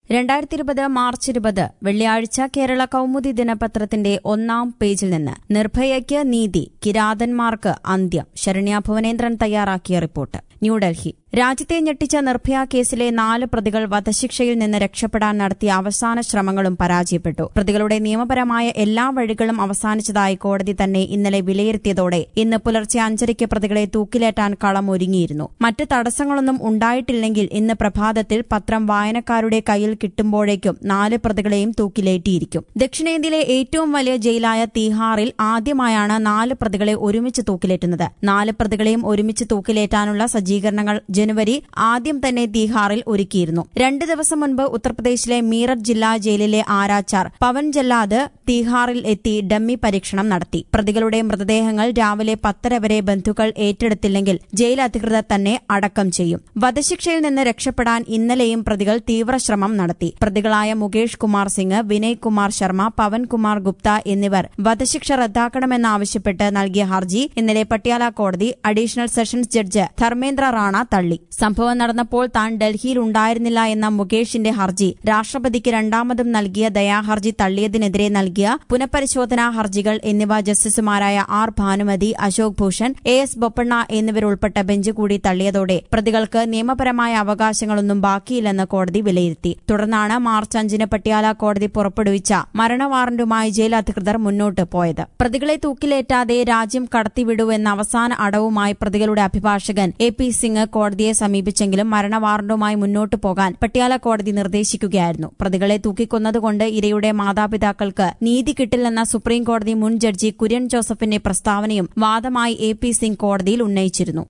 രണ്ടായിരത്തി ഇരുപത് മാർച്ച് ഇരുപത് വെള്ളിയാഴ്ച കേരള കൌമുദി ദിനപത്രത്തിന്റെ ഒന്നാം പേജിൽ നിന്ന് നിർഭയയ്ക്ക് നീതി കിരാതന്മാർക്ക് അന്ത്യം ശരണ്യ ഭുവനേന്ദ്രൻ തയ്യാറാക്കിയ റിപ്പോർട്ട് ന്യൂഡൽഹി രാജ്യത്തെ ഞെട്ടിച്ച നിർഭയ കേസിലെ നാല് പ്രതികൾ വധശിക്ഷയിൽ നിന്ന് രക്ഷപ്പെടാൻ നടത്തിയ അവസാന ശ്രമങ്ങളും പരാജയപ്പെട്ടു പ്രതികളുടെ നിയമപരമായ എല്ലാ വഴികളും അവസാനിച്ചതായി കോടതി തന്നെ ഇന്നലെ വിലയിരുത്തിയതോടെ ഇന്ന് പുലർച്ചെ അഞ്ചരയ്ക്ക് പ്രതികളെ തൂക്കിലേറ്റാൻ കളം ഒരുങ്ങിയിരുന്നു മറ്റ് തടസ്സങ്ങളൊന്നും ഉണ്ടായിട്ടില്ലെങ്കിൽ ഇന്ന് പ്രഭാതത്തിൽ പത്രം വായനക്കാരുടെ കയ്യിൽ കിട്ടുമ്പോഴേക്കും നാല് പ്രതികളെയും തൂക്കിലേറ്റിയിരിക്കും ദക്ഷിണേന്ത്യയിലെ ഏറ്റവും വലിയ ജയിലായ തീഹാറിൽ ആദ്യമായാണ് നാല് പ്രതികളെ ഒരുമിച്ച് തൂക്കിലേറ്റുന്നത് നാല് പ്രതികളെയും ഒരുമിച്ച് തൂക്കിലേറ്റാനുള്ള സജ്ജീകരണങ്ങൾ ജനുവരി ആദ്യം തന്നെ തീഹാറിൽ ഒരുക്കിയിരുന്നു രണ്ട് ദിവസം മുൻപ് ഉത്തർപ്രദേശിലെ മീററ്റ് ജില്ലാ ജയിലിലെ ആരാച്ചാർ പവൻ ജല്ലാദ് തീഹാറിൽ എത്തി ഡമ്മി പരീക്ഷണം നടത്തി പ്രതികളുടെ മൃതദേഹങ്ങൾ രാവിലെ പത്തര വരെ ബന്ധുക്കൾ ഏറ്റെടുത്തില്ലെങ്കിൽ ജയിൽ അധികൃതർ തന്നെ അടക്കം ചെയ്യും വധശിക്ഷയിൽ നിന്ന് രക്ഷപ്പെടാൻ ഇന്നലെയും പ്രതികൾ തീവ്രശ്രമം നടത്തി പ്രതികളായ മുകേഷ് കുമാർ സിംഗ് വിനയ് കുമാർ ശർമ്മ പവൻ കുമാർ ഗുപ്ത എന്നിവർ വധശിക്ഷ റദ്ദാക്കണമെന്നാവശ്യപ്പെട്ട് നൽകിയ ഹർജി ഇന്നലെ പട്യാല കോടതി additional sessions judge Dharmendra Rana തള്ളി സംഭവം നടന്നപ്പോൾ താൻ ഡൽഹിയിൽ ഉണ്ടായിരുന്നില്ല എന്ന മുകേഷിന്റെ ഹർജി രാഷ്ട്രപതിക്ക് രണ്ടാമതും നൽകിയ ദയാഹർജി തള്ളിയതിനെതിരെ നൽകിയ പുനഃപരിശോധനാ ഹർജികൾ എന്നിവ ജസ്റ്റിസുമാരായ R Bhanumathi Ashok Bhushan A S Bopanna എന്നിവരുൾപ്പെട്ട ബെഞ്ച് കൂടി തള്ളിയതോടെ പ്രതികൾക്ക് നിയമപരമായ അവകാശങ്ങളൊന്നും ബാക്കിയില്ലെന്ന് കോടതി വിലയിരുത്തി തുടർന്നാണ് മാർച്ച് അഞ്ചിന് പട്യാല കോടതി പുറപ്പെടുവിച്ച മരണവാറന്റുമായി ജയിൽ അധികൃതർ മുന്നോട്ട് പോയത് പ്രതികളെ തൂക്കിലേറ്റാതെ രാജ്യം കടത്തിവിടൂ എന്ന അവസാന അടവുമായി പ്രതികളുടെ അഭിഭാഷകൻ എ പി സിംഗ് കോടതിയെ സമീപിച്ചെങ്കിലും മരണവാറന്റുമായി മുന്നോട്ടു പോകാൻ പട്യാല കോടതി നിർദ്ദേശിക്കുകയായിരുന്നു പ്രതികളെ തൂക്കിക്കൊന്നതുകൊണ്ട് ഇരയുടെ മാതാപിതാക്കൾക്ക് നീതി കിട്ടില്ലെന്ന സുപ്രീം കോടതി മുൻ ജഡ്ജി കുര്യൻ ജോസഫിന്റെ പ്രസ്താവനയും വാദമായി എ പി സിംഗ് കോടതിയിൽ ഉന്നയിച്ചിരുന്നു